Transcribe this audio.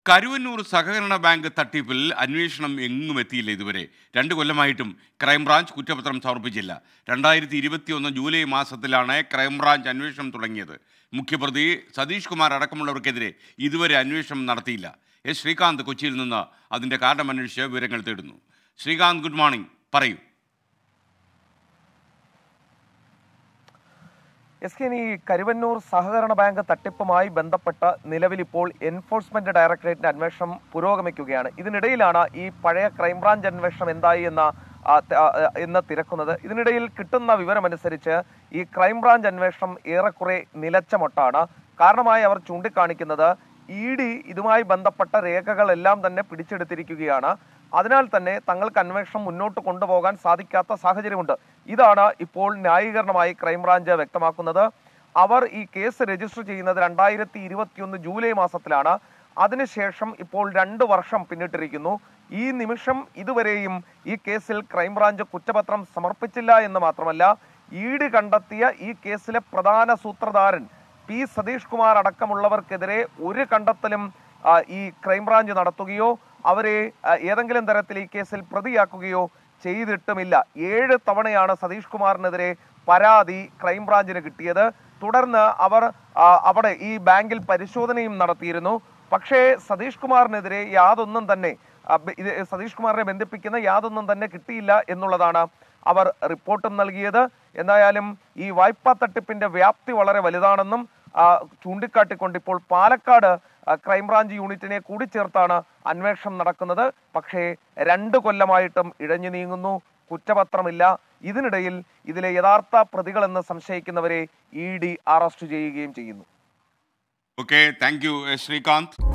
കരുവന്നൂർ സഹകരണ ബാങ്ക് തട്ടിപ്പിൽ അന്വേഷണം എങ്ങും എത്തിയില്ല ഇതുവരെ രണ്ട് കൊല്ലമായിട്ടും ക്രൈംബ്രാഞ്ച് കുറ്റപത്രം സമർപ്പിച്ചില്ല രണ്ടായിരത്തി ഇരുപത്തിയൊന്ന് ജൂലൈ മാസത്തിലാണ് ക്രൈംബ്രാഞ്ച് അന്വേഷണം തുടങ്ങിയത് മുഖ്യപ്രതി സതീഷ് കുമാർ അടക്കമുള്ളവർക്കെതിരെ ഇതുവരെ അന്വേഷണം നടത്തിയില്ല എസ് ശ്രീകാന്ത് കൊച്ചിയിൽ നിന്ന് അതിൻ്റെ കാരണം അന്വേഷിച്ച് വിവരങ്ങൾ തേടുന്നു ശ്രീകാന്ത് ഗുഡ് മോർണിംഗ് പറയൂ എസ് കെ ഈ കരുവന്നൂർ സഹകരണ ബാങ്ക് തട്ടിപ്പുമായി ബന്ധപ്പെട്ട് നിലവിൽ ഇപ്പോൾ എൻഫോഴ്സ്മെന്റ് ഡയറക്ടറേറ്റിന്റെ അന്വേഷണം പുരോഗമിക്കുകയാണ് ഇതിനിടയിലാണ് ഈ പഴയ ക്രൈംബ്രാഞ്ച് അന്വേഷണം എന്തായി എന്ന ആ, ത- ആ, ആ, എന്ന് തിരക്കുന്നത് ഇതിനിടയിൽ കിട്ടുന്ന വിവരമനുസരിച്ച് ഈ ക്രൈംബ്രാഞ്ച് അന്വേഷണം ഏറെക്കുറെ നിലച്ച മട്ടാണ് കാരണമായി അവർ ചൂണ്ടിക്കാണിക്കുന്നത് ഇ ഡി ഇതുമായി ബന്ധപ്പെട്ട രേഖകളെല്ലാം തന്നെ പിടിച്ചെടുത്തിരിക്കുകയാണ് അതിനാൽ തന്നെ തങ്ങൾക്ക് അന്വേഷണം മുന്നോട്ട് കൊണ്ടുപോകാൻ സാധിക്കാത്ത സാഹചര്യമുണ്ട് ഇതാണ് ഇപ്പോൾ ന്യായീകരണമായി ക്രൈംബ്രാഞ്ച് വ്യക്തമാക്കുന്നത് അവർ ഈ കേസ് രജിസ്റ്റർ ചെയ്യുന്നത് രണ്ടായിരത്തി ഇരുപത്തിയൊന്ന് ജൂലൈ മാസത്തിലാണ് അതിനുശേഷം ഇപ്പോൾ രണ്ട് വർഷം പിന്നിട്ടിരിക്കുന്നു ഈ നിമിഷം ഇതുവരെയും ഈ കേസിൽ ക്രൈംബ്രാഞ്ച് കുറ്റപത്രം സമർപ്പിച്ചില്ല എന്ന് മാത്രമല്ല ഇ ഡി കണ്ടെത്തിയ ഈ കേസിലെ പ്രധാന സൂത്രധാരൻ പി സതീഷ് കുമാർ അടക്കമുള്ളവർക്കെതിരെ ഒരു കണ്ടെത്തലും ആ, ഈ ക്രൈംബ്രാഞ്ച് നടത്തുകയോ അവരെ ആ, ഏതെങ്കിലും തരത്തിൽ ഈ കേസിൽ പ്രതിയാക്കുകയോ ചെയ്തിട്ടുമില്ല ഏഴ് തവണയാണ് സതീഷ് കുമാറിനെതിരെ പരാതി ക്രൈംബ്രാഞ്ചിന് കിട്ടിയത് തുടർന്ന് അവർ ആ, അവിടെ ഈ ബാങ്കിൽ പരിശോധനയും നടത്തിയിരുന്നു പക്ഷേ സതീഷ് കുമാറിനെതിരെ യാതൊന്നും തന്നെ ആ, ബ- ഇത് സതീഷ് കുമാറിനെ ബന്ധിപ്പിക്കുന്ന യാതൊന്നും തന്നെ കിട്ടിയില്ല എന്നുള്ളതാണ് അവർ റിപ്പോർട്ടും നൽകിയത് എന്തായാലും ഈ വായ്പാ തട്ടിപ്പിന്റെ വ്യാപ്തി വളരെ വലുതാണെന്നും ആ, ചൂണ്ടിക്കാട്ടിക്കൊണ്ട് ഇപ്പോൾ പാലക്കാട് ആ, ക്രൈംബ്രാഞ്ച് യൂണിറ്റിനെ കൂടി ചേർത്താണ് അന്വേഷണം നടക്കുന്നത് പക്ഷേ രണ്ട് കൊല്ലമായിട്ടും ഇഴഞ്ഞു നീങ്ങുന്നു കുറ്റപത്രമില്ല ഇതിനിടയിൽ ഇതിലെ യഥാർത്ഥ പ്രതികളെന്ന് സംശയിക്കുന്നവരെ ഇ ഡി അറസ്റ്റ് ചെയ്യുകയും ചെയ്യുന്നു okay thank you S Srikanth